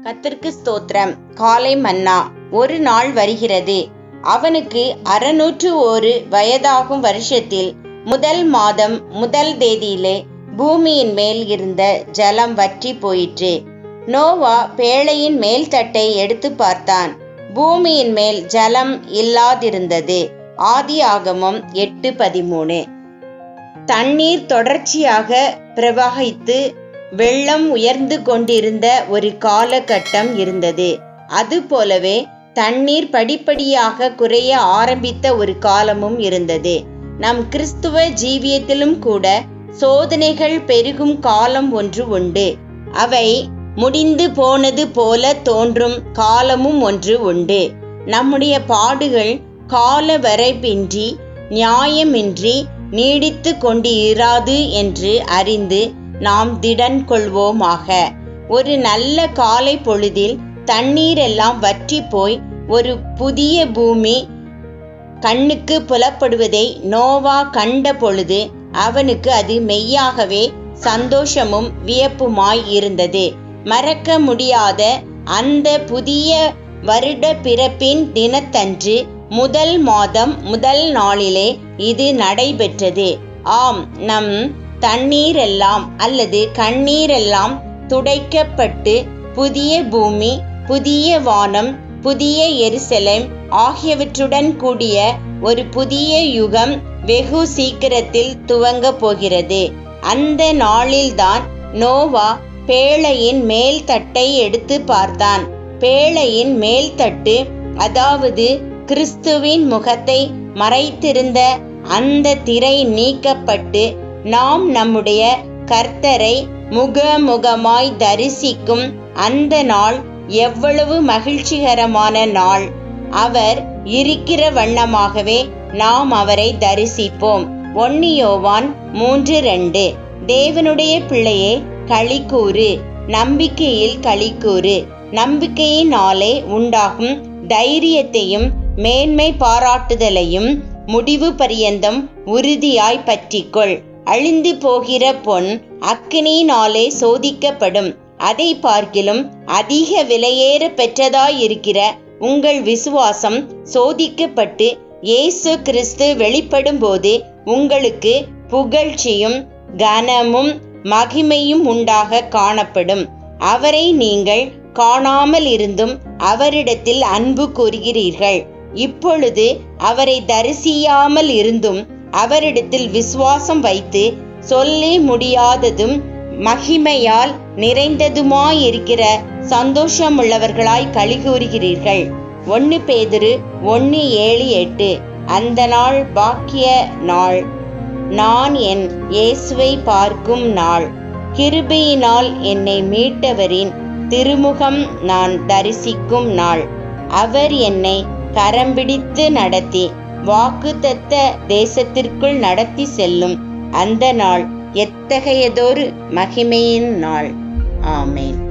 கர்த்தருக்கு ஸ்தோத்திரம் காலை மன்னா ஒரு நாள் வருகிறது அவனுக்கு அறுநூற்று ஒரு வயதாகும் வருஷத்தில் முதல் மாதம் முதல் தேதியிலே பூமியின் மேல் இருந்த ஜலம் வற்றி போயிற்று நோவா பேழையின் மேல் தட்டை எடுத்து பார்த்தான் பூமியின் மேல் ஜலம் இல்லாதிருந்தது ஆதி ஆகமம் எட்டு பதிமூணு தண்ணீர் தொடர்ச்சியாக பிரவகித்து வெள்ளம் உயர்ந்து கொண்டிருந்த ஒரு காலகட்டம் இருந்தது அதுபோலவே தண்ணீர் படிப்படியாக குறைய ஆரம்பித்த ஒரு காலமும் இருந்தது நம் கிறிஸ்துவ ஜீவியத்திலும் கூட சோதனைகள் பெருகும் காலம் ஒன்று உண்டு அவை முடிந்து போனது போல தோன்றும் காலமும் ஒன்று உண்டு நம்முடைய பாடுகள் கால வரைபின்றி நியாயமின்றி நீடித்து கொண்டு இராது என்று அறிந்து நாம் திடன் கொள்வோமாக ஒரு நல்ல காலை பொழுதில் தண்ணீர் எல்லாம் வற்றி போய் ஒரு புதிய பூமி கண்ணுக்கு புலப்படுவதை நோவா கண்ட பொழுது அவனுக்கு அது மெய்யாகவே சந்தோஷமும் வியப்புமாய் இருந்தது மறக்க முடியாத அந்த புதிய வருட பிறப்பின் தினத்தன்று முதல் மாதம் முதல் நாளிலே இது நடைபெற்றது ஆம் நம் தண்ணீரெல்லாம் அல்லது கண்ணீரெல்லாம் துடைக்கப்பட்டு புதிய பூமி புதிய வானம் புதிய எருசலேம் ஆகியவற்றுடன் கூடிய ஒரு புதிய யுகம் வெகு சீக்கிரத்தில் துவங்க போகிறது அந்த நாளில்தான் நோவா பேழையின் மேல் தட்டை எடுத்து பார்த்தான் பேழையின் மேல் தட்டு அதாவது கிறிஸ்துவின் முகத்தை மறைத்திருந்த அந்த திரை நீக்கப்பட்டு நாம் நம்முடைய கர்த்தரை முகமுகமாய் தரிசிக்கும் அந்த நாள் எவ்வளவு மகிழ்ச்சிகரமான நாள் அவர் இருக்கிற வண்ணமாகவே நாம் அவரை தரிசிப்போம் ஒன்னியோவான் மூன்று ரெண்டு தேவனுடைய பிள்ளையே களிக்கூறு நம்பிக்கையில் களிக்கூறு நம்பிக்கையினாலே உண்டாகும் தைரியத்தையும் மேன்மை பாராட்டுதலையும் முடிவு பரியந்தம் உறுதியாய் பற்றிக்கொள் அழிந்து போகிற பொன் அக்கினியினாலே சோதிக்கப்படும் அதை பார்க்கிலும் அதிக விலையேற பெற்றதாயிருக்கிற உங்கள் விசுவாசம் சோதிக்கப்பட்டு இயேசு கிறிஸ்து வெளிப்படும் போது உங்களுக்கு புகழ்ச்சியும் கனமும் மகிமையும் உண்டாக காணப்படும் அவரை நீங்கள் காணாமல் இருந்தும் அவரிடத்தில் அன்பு கூறுகிறீர்கள் இப்பொழுது அவரை தரிசியாமல் இருந்தும் அவரிடத்தில் விசுவாசம் வைத்து சொல்லி முடியாததும் மகிமையால் நிறைந்ததுமாயிருக்கிற சந்தோஷமுள்ளவர்களாய் கழிகூறுகிறீர்கள் ஒன்னு பேதிரு ஒன்னு ஏழு எட்டு அந்த நாள் பாக்கிய நாள் நான் என் இயேசுவை பார்க்கும் நாள் கிருபையினால் என்னை மீட்டவரின் திருமுகம் நான் தரிசிக்கும் நாள் அவர் என்னை கரம்பிடித்து நடத்தி வாக்குத்தத்த தேசத்திற்குள் நடத்தி செல்லும் அந்த நாள் எத்தகையதொரு மகிமையின் நாள் ஆமேன்